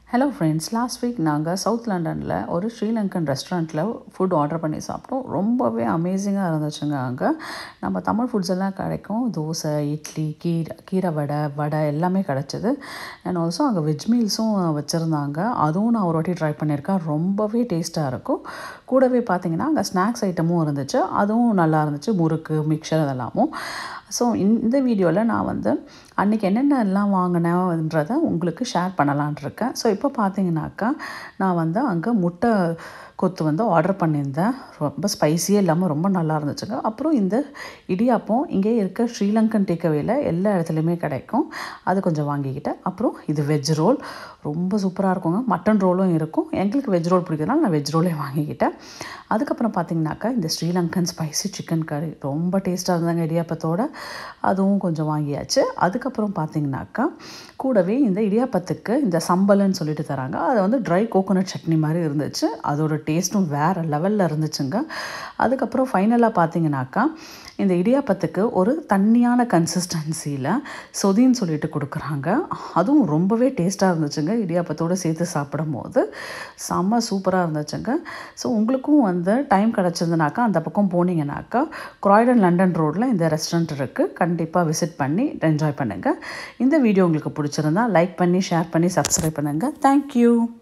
hello friends last week நாங்கள் south லண்டனில் ஒரு ஸ்ரீலங்கன் ரெஸ்டாரண்ட்டில் ஃபுட் ஆர்டர் பண்ணி சாப்பிட்டோம் ரொம்பவே அமேசிங்காக இருந்துச்சுங்க அங்கே நம்ம தமிழ் ஃபுட்ஸ் எல்லாம் கிடைக்கும் தோசை இட்லி கீரை கீரை வடை வடை எல்லாமே கிடச்சிது அண்ட் ஆல்சோ அங்கே வெஜ் மீல்ஸும் வச்சுருந்தாங்க அதுவும் நான் ஒரு வாட்டி ட்ரை பண்ணியிருக்கேன் ரொம்பவே டேஸ்ட்டாக இருக்கும் கூடவே பார்த்தீங்கன்னா அங்கே ஸ்நாக்ஸ் ஐட்டமும் இருந்துச்சு அதுவும் நல்லா இருந்துச்சு முறுக்கு மிக்சர் அதெல்லாமும் ஸோ இந்த வீடியோவில் நான் வந்து அன்றைக்கி என்னென்ன எல்லாம் வாங்கினேன்றதை உங்களுக்கு ஷேர் பண்ணலான் இருக்கேன் ஸோ இப்போ பார்த்தீங்கன்னாக்கா நான் வந்து அங்கே முட்டை கொத்து வந்து ஆர்டர் பண்ணியிருந்தேன் ரொம்ப ஸ்பைஸியே இல்லாமல் ரொம்ப நல்லா இருந்துச்சுங்க அப்புறம் இந்த இடியாப்பம் இங்கே இருக்க ஸ்ரீலங்கன் டேக்கவேல எல்லா இடத்துலையுமே கிடைக்கும் அது கொஞ்சம் வாங்கிக்கிட்டேன் அப்புறம் இது வெஜ் ரோல் ரொம்ப சூப்பராக இருக்குங்க மட்டன் ரோலும் இருக்கும் எங்களுக்கு வெஜ் ரோல் பிடிக்கிறதுனால நான் வெஜ் ரோலே வாங்கிக்கிட்டேன் அதுக்கப்புறம் பார்த்தீங்கன்னாக்கா இந்த ஸ்ரீலங்கன் ஸ்பைசி சிக்கன் கறி ரொம்ப டேஸ்ட்டாக இருந்தாங்க இடியாப்பத்தோட அதுவும் கொஞ்சம் வாங்கியாச்சு அதுக்கப்புறம் பார்த்தீங்கன்னாக்கா கூடவே இந்த இடியாப்பத்துக்கு இந்த சம்பல்னு சொல்லிட்டு தராங்க அதை வந்து ட்ரை கோகோனட் சட்னி மாதிரி இருந்துச்சு அதோட டேஸ்ட்டும் வேறு லெவலில் இருந்துச்சுங்க அதுக்கப்புறம் ஃபைனலாக பார்த்தீங்கன்னாக்கா இந்த இடியாப்பத்துக்கு ஒரு தண்ணியான கன்சிஸ்டன்சியில் சொதின்னு சொல்லிட்டு கொடுக்குறாங்க அதுவும் ரொம்பவே டேஸ்ட்டாக இருந்துச்சுங்க இடியாப்பத்தோடு சேர்த்து சாப்பிடும் போது செம்ம சூப்பராக இருந்துச்சுங்க ஸோ உங்களுக்கும் வந்து டைம் கிடச்சிருந்துனாக்கா அந்த பக்கம் போனீங்கன்னாக்கா க்ராய்டன் லண்டன் ரோட்டில் இந்த ரெஸ்டாரண்ட் இருக்குது கண்டிப்பாக விசிட் பண்ணி என்ஜாய் பண்ணுங்கள் இந்த வீடியோ உங்களுக்கு பிடிச்சிருந்தா லைக் பண்ணி ஷேர் பண்ணி சப்ஸ்கிரைப் பண்ணுங்கள் தேங்க்யூ